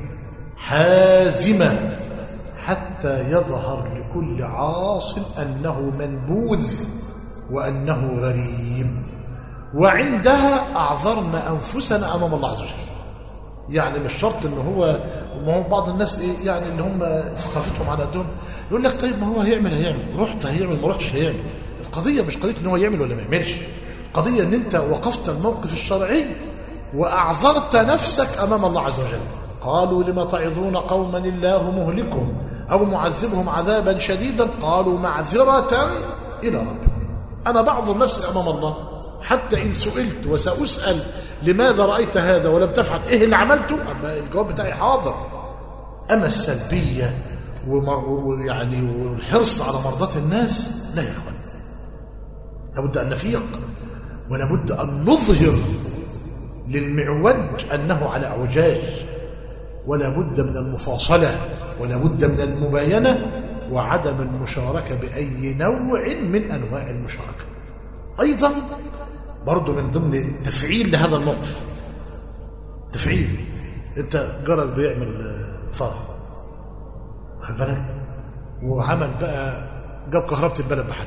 حازمة حتى يظهر لكل عاص أنه منبوذ وأنه غريب وعندها أعذرنا أنفسنا أمام الله عز وجل يعني مش شرط ان هو ما هو بعض الناس ايه يعني اللي هم ثقافتهم على قدهم يقول لك طيب ما هو هيعمل هيعمل رحت هيعمل ما رحتش هيعمل القضيه مش قضيه ان هو يعمل ولا ما يعملش القضيه ان انت وقفت الموقف الشرعي واعذرت نفسك امام الله عز وجل قالوا لم تعظون قوما الله مهلكهم أو معذبهم عذابا شديدا قالوا معذرة إلى ربهم أنا بعض نفسي أمام الله حتى إن سئلت وسأسأل لماذا رأيت هذا ولم تفعل إيه اللي عملته الجواب بتاعي حاضر أما السلبية ويعني والحرص على مرضاة الناس لا يا إخوان لابد أن نفيق ولابد أن نظهر للمعوج أنه على اعوجاج ولا بد من المفاصلة ولا بد من المباينة وعدم المشاركة بأي نوع من أنواع المشاركة أيضا برضو من ضمن التفعيل لهذا الموقف تفعيل انت جرك بيعمل فرح خد بالك وعمل بقى جاب كهربة البلد بحاله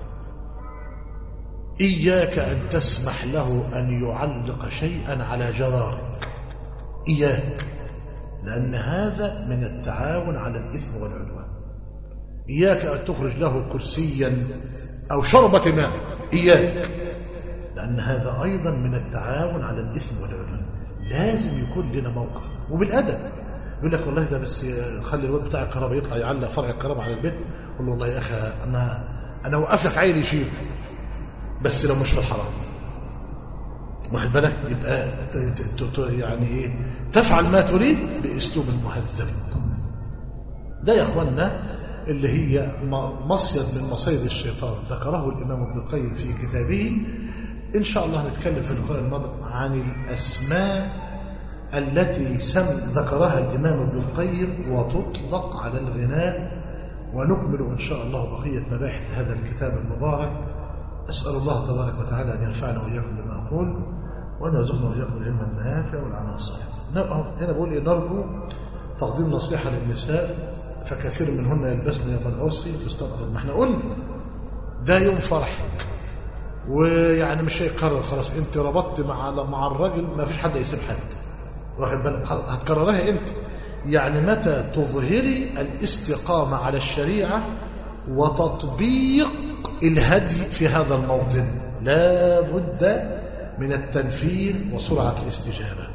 إياك أن تسمح له أن يعلق شيئا على جدارك إياك لأن هذا من التعاون على الإثم والعدوان إياك أن تخرج له كرسيا أو شربة ماء إياك لأن هذا أيضا من التعاون على الإثم والعدوان لازم يكون لنا موقف وبالأدب يقول لك والله ده بس خلي الواد بتاع الكهرباء يطلع يعلق فرع الكهرباء على البيت قول له والله يا أخي أنا أنا أوقف لك عيل يشيل بس لو مش في الحرام واخد بالك يبقى ت- ت- ت- يعني ايه تفعل ما تريد باسلوب مهذب ده يا اخوانا اللي هي م- مصيد من مصيد الشيطان ذكره الامام ابن القيم في كتابه ان شاء الله نتكلم في اللقاء الماضي عن الاسماء التي سم ذكرها الامام ابن القيم وتطلق على الغناء ونكمل ان شاء الله بقيه مباحث هذا الكتاب المبارك اسال الله تبارك وتعالى ان ينفعنا واياكم بما اقول وان يرزقنا واياكم العلم النافع والعمل الصالح نبقى- هنا بقول إيه؟ نرجو تقديم نصيحه للنساء فكثير منهن يلبسن يوم العرس فستان ابيض ما احنا قلنا ده يوم فرحك ويعني مش هيتكرر خلاص انت ربطت مع مع الراجل ما فيش حد يسيب حد واخد بالك خلاص هتكررها انت يعني متى تظهري الاستقامه على الشريعه وتطبيق الهدي في هذا الموطن لا بد من التنفيذ وسرعه الاستجابه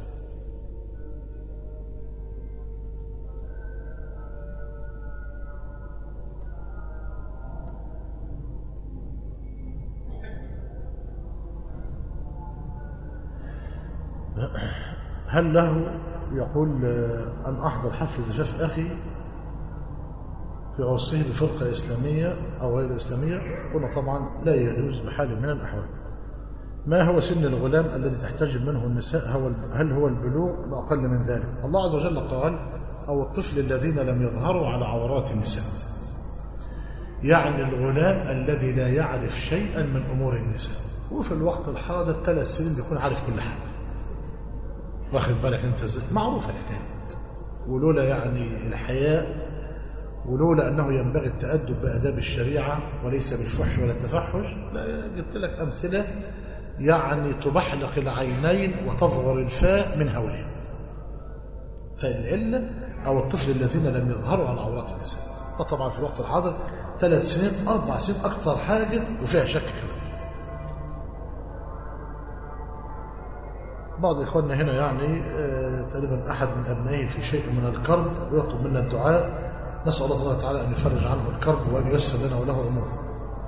هل له يقول آه، أن أحضر حفل زفاف أخي في عرسه بفرقة إسلامية أو غير إسلامية قلنا طبعا لا يجوز بحال من الأحوال ما هو سن الغلام الذي تحتجب منه النساء هو هل هو البلوغ لا أقل من ذلك الله عز وجل قال أو الطفل الذين لم يظهروا على عورات النساء يعني الغلام الذي لا يعرف شيئا من أمور النساء وفي الوقت الحاضر ثلاث سنين بيكون عارف كل حاجة واخد بالك انت ازاي معروفه الحكايه دي ولولا يعني الحياء ولولا انه ينبغي التادب باداب الشريعه وليس بالفحش ولا التفحش لا جبت لك امثله يعني تبحلق العينين وتفغر الفاء من هولهم فالعله او الطفل الذين لم يظهروا على عورات النساء فطبعا في الوقت الحاضر ثلاث سنين اربع سنين اكثر حاجه وفيها شك كمان بعض إخواننا هنا يعني آه، تقريبا أحد من أبنائه في شيء من الكرب ويطلب منا الدعاء نسأل الله تبارك وتعالى أن يفرج عنه الكرب وأن ييسر لنا وله أموره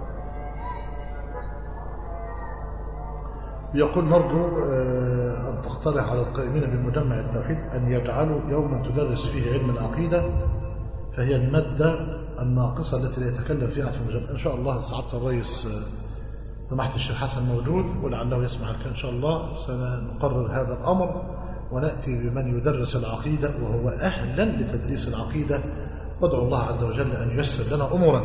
يقول نرجو آه، أن تقترح على القائمين بمجمع التوحيد أن يجعلوا يوما تدرس فيه علم العقيدة فهي المادة الناقصة التي لا يتكلم فيها في المجمع إن شاء الله سعادة الرئيس آه، سماحة الشيخ حسن موجود ولعله يسمع الكلام إن شاء الله سنقرر هذا الأمر ونأتي بمن يدرس العقيدة وهو أهلا لتدريس العقيدة وادعو الله عز وجل أن ييسر لنا أمورا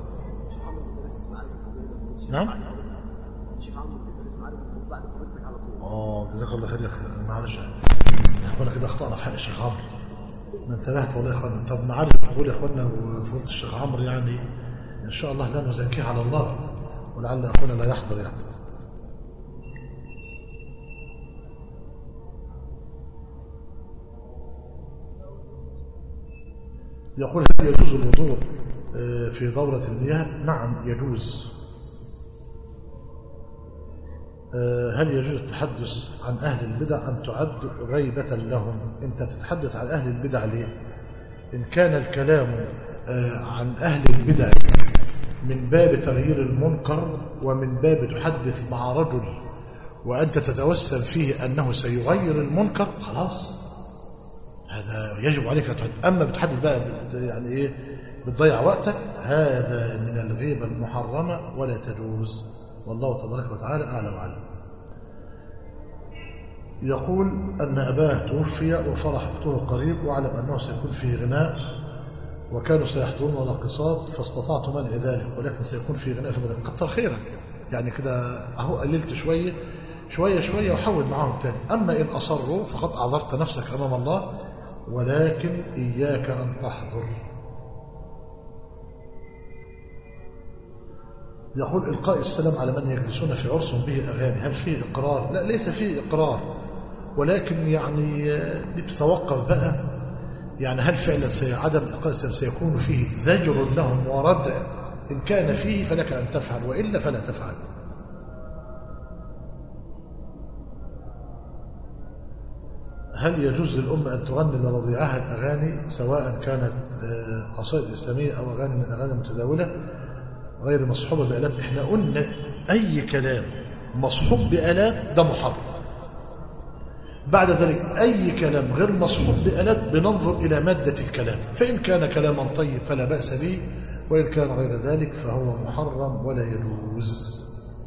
نعم شيخ عمرو بيدرس معانا في الكتب بعد فضيلتك على طول اه جزاك الله خير يا اخي معلش اخوانا كده اخطانا في حق الشيخ عمرو ما انتبهت والله يا اخوانا طب معلش نقول يا اخوانا وفضيله الشيخ عمرو يعني ان شاء الله لا نزكيه على الله ولعل اخونا لا يحضر يعني يقول هل يجوز الوضوء آه، في دورة المياه؟ نعم يجوز آه، هل يجوز التحدث عن أهل البدع أن تعد غيبة لهم أنت بتتحدث عن أهل البدع ليه إن كان الكلام آه، عن أهل البدع من باب تغيير المنكر ومن باب تحدث مع رجل وأنت تتوسل فيه أنه سيغير المنكر خلاص هذا يجب عليك أن تحدث أما بتحدث بقى بت- يعني إيه بتضيع وقتك هذا من الغيبة المحرمة ولا تجوز والله تبارك وتعالى أعلى وأعلم يقول أن أباه توفي وفرح أخته قريب وأعلم أنه سيكون فيه غناء وكانوا سيحضرون راقصات فاستطعت منع ذلك ولكن سيكون في غناء فبدأ كتر خيرك يعني كده أهو قللت شوية شوية شوية وحول معاهم تاني أما إن أصروا فقد أعذرت نفسك أمام الله ولكن إياك أن تحضر يقول إلقاء السلام على من يجلسون في عرس به أغاني هل فيه إقرار؟ لا ليس فيه إقرار ولكن يعني آه، دي بتتوقف بقى يعني هل فعلا سي- عدم إلقاء السلام سيكون فيه زجر لهم وردع إن كان فيه فلك أن تفعل وإلا فلا تفعل هل يجوز للأم أن تغني لرضيعها الأغاني سواء كانت آه، قصائد إسلامية أو أغاني من الأغاني المتداولة غير مصحوبة بآلات احنا قلنا أي كلام مصحوب بآلات ده محرم بعد ذلك أي كلام غير مصحوب بآلات بننظر إلى مادة الكلام فإن كان كلاما طيب فلا بأس به وإن كان غير ذلك فهو محرم ولا يجوز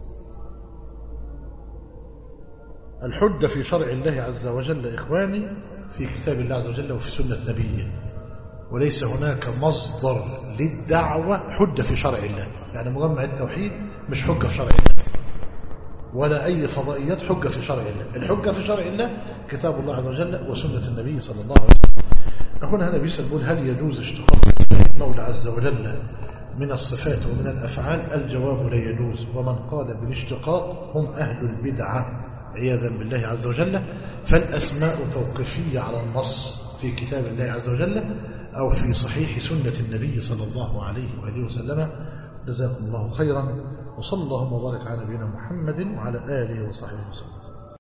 الحجة في شرع الله عز وجل إخواني في كتاب الله عز وجل وفي سنة نبيه وليس هناك مصدر للدعوة حجة في شرع الله يعني مجمع التوحيد مش حجة في شرع الله ولا أي فضائيات حجة في شرع الله الحجة في شرع الله كتاب الله عز وجل وسنة النبي صلى الله عليه وسلم هنا هنا بيسأل بيقول هل يجوز اشتقاق المولى عز وجل من الصفات ومن الأفعال الجواب لا يجوز ومن قال بالاشتقاق هم أهل البدعة عياذا بالله عز وجل فالأسماء توقيفية على النص في كتاب الله عز وجل أو في صحيح سنة النبي صلى الله عليه وآله وسلم جزاكم الله خيرا وصلى الله وبارك على نبينا محمد وعلى آله وصحبه وسلم